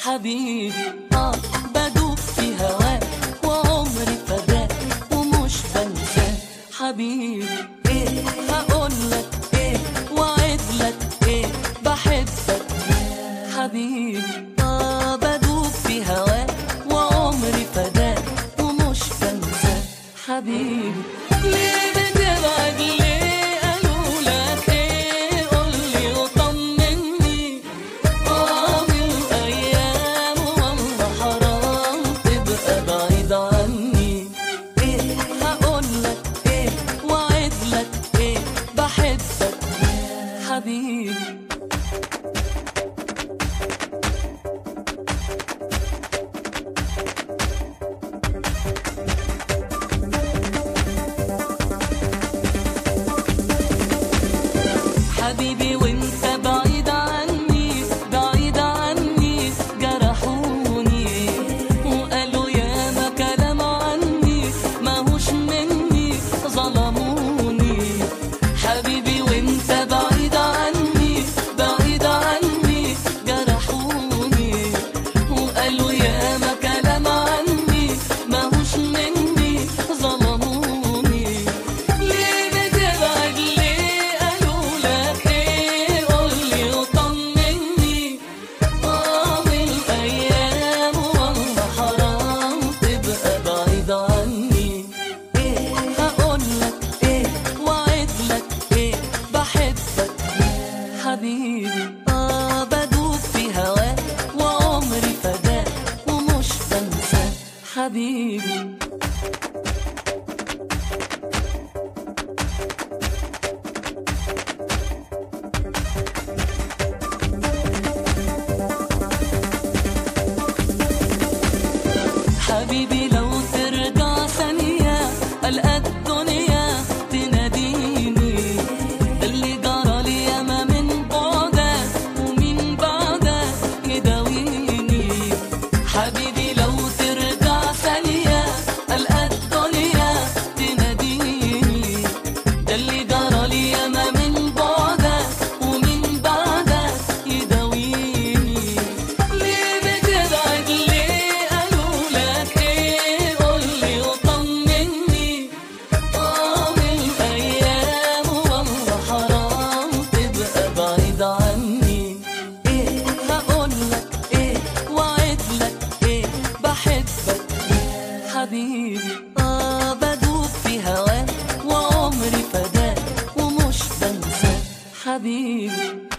حبيبي اه بدوب في هواك وعمري فداك ومش بنساك حبيبي ايه هقولك ايه وعدلك ايه بحبك حبيبي اه بدوب في هواك وعمري فداك ومش بنساك حبيبي ليه بتبعد ليه قالوا لك ايه قولي وطمني آه من الأيام والله حرام تبقى بعيد عني إيه هقولك إيه وعدلك إيه بحبك حبيبي حبيبي وانت بعيد عني بعيد عني جرحوني وقالوا يا ما كلام عني ماهوش مني ظلموني حبيبي وانت بعيد عني بعيد عني جرحوني وقالوا يا ما كلام عني ماهوش مني ظلموني ليه بتبعد ليه قالوا لك ايه قولي وطمني اه من الايام والله حرام تبقى بعيد عني ايه هقولك ايه وعدلك ايه بحبك حبيبي اه بدوب في هواك وعمري فداك ومش بنساك حبيبي حبيبي لو ترجع ثانية ألقى الدنيا تناديني اللي جرى لي ياما من بعدك ومن بعدك يداويني حبيبي لو ترجع ثانية ألقى الدنيا تناديني ده اللي جرى لي ياما من بعدك ومن بعدك يداويني ليه بتبعد ليه قالوا لك ايه قولي وطمني اه من الايام والله حرام تبقى بعيد عني ايه هقولك ايه وعدلك ايه بحبك حبيبي اه بدوب في هواك وعمري فداك ومش بنساك حبيبي